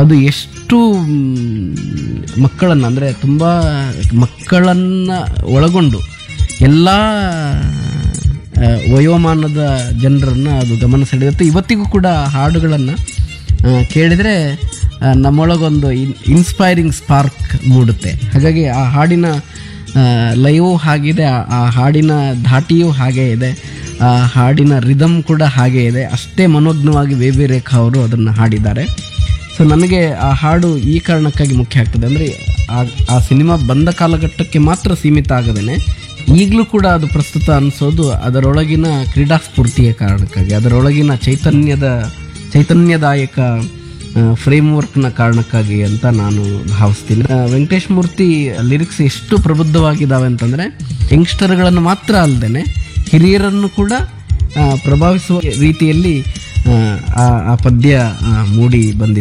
ಅದು ಎಷ್ಟು ಮಕ್ಕಳನ್ನು ಅಂದರೆ ತುಂಬ ಮಕ್ಕಳನ್ನು ಒಳಗೊಂಡು ಎಲ್ಲ ಆ, ವಯೋಮಾನದ ಜನರನ್ನು ಅದು ಗಮನ ಸೆಳೆಯುತ್ತೆ ಇವತ್ತಿಗೂ ಕೂಡ ಹಾಡುಗಳನ್ನು ಕೇಳಿದರೆ ಆ, ನಮ್ಮೊಳಗೊಂದು ಇನ್ ಇನ್ಸ್ಪೈರಿಂಗ್ ಸ್ಪಾರ್ಕ್ ಮೂಡುತ್ತೆ ಹಾಗಾಗಿ ಆ ಹಾಡಿನ ಲೈವ್ ಹಾಗಿದೆ ಆ- ಆ ಹಾಡಿನ ಧಾಟಿಯೂ ಹಾಗೇ ಇದೆ ಆ ಹಾಡಿನ ರಿದಮ್ ಕೂಡ ಹಾಗೇ ಇದೆ ಅಷ್ಟೇ ಮನೋಜ್ಞವಾಗಿ ವಿ ವಿ ರೇಖಾ ಅವರು ಅದನ್ನು ಹಾಡಿದ್ದಾರೆ ಸೊ ನನಗೆ ಆ ಹಾಡು ಈ ಕಾರಣಕ್ಕಾಗಿ ಮುಖ್ಯ ಆಗ್ತದೆ ಅಂದರೆ ಆ ಆ ಸಿನಿಮಾ ಬಂದ ಕಾಲಘಟ್ಟಕ್ಕೆ ಮಾತ್ರ ಸೀಮಿತ ಆಗದೇನೆ ಈಗಲೂ ಕೂಡ ಅದು ಪ್ರಸ್ತುತ ಅನಿಸೋದು ಅದರೊಳಗಿನ ಕ್ರೀಡಾ ಸ್ಫೂರ್ತಿಯ ಕಾರಣಕ್ಕಾಗಿ ಅದರೊಳಗಿನ ಚೈತನ್ಯದ ಚೈತನ್ಯದಾಯಕ ಫ್ರೇಮ್ವರ್ಕ್ನ ಕಾರಣಕ್ಕಾಗಿ ಅಂತ ನಾನು ಭಾವಿಸ್ತೀನಿ ಆ, ವೆಂಕಟೇಶ್ ಮೂರ್ತಿ ಲಿರಿಕ್ಸ್ ಎಷ್ಟು ಪ್ರಬುದ್ಧವಾಗಿದ್ದಾವೆ ಅಂತಂದರೆ ಯಂಗ್ಸ್ಟರ್ಗಳನ್ನು ಮಾತ್ರ ಅಲ್ಲದೆ ಹಿರಿಯರನ್ನು ಕೂಡ ಆ, ಪ್ರಭಾವಿಸುವ ರೀತಿಯಲ್ಲಿ ಆ, ಆ ಆ ಪದ್ಯ ಆ, ಮೂಡಿ ಬಂದಿದೆ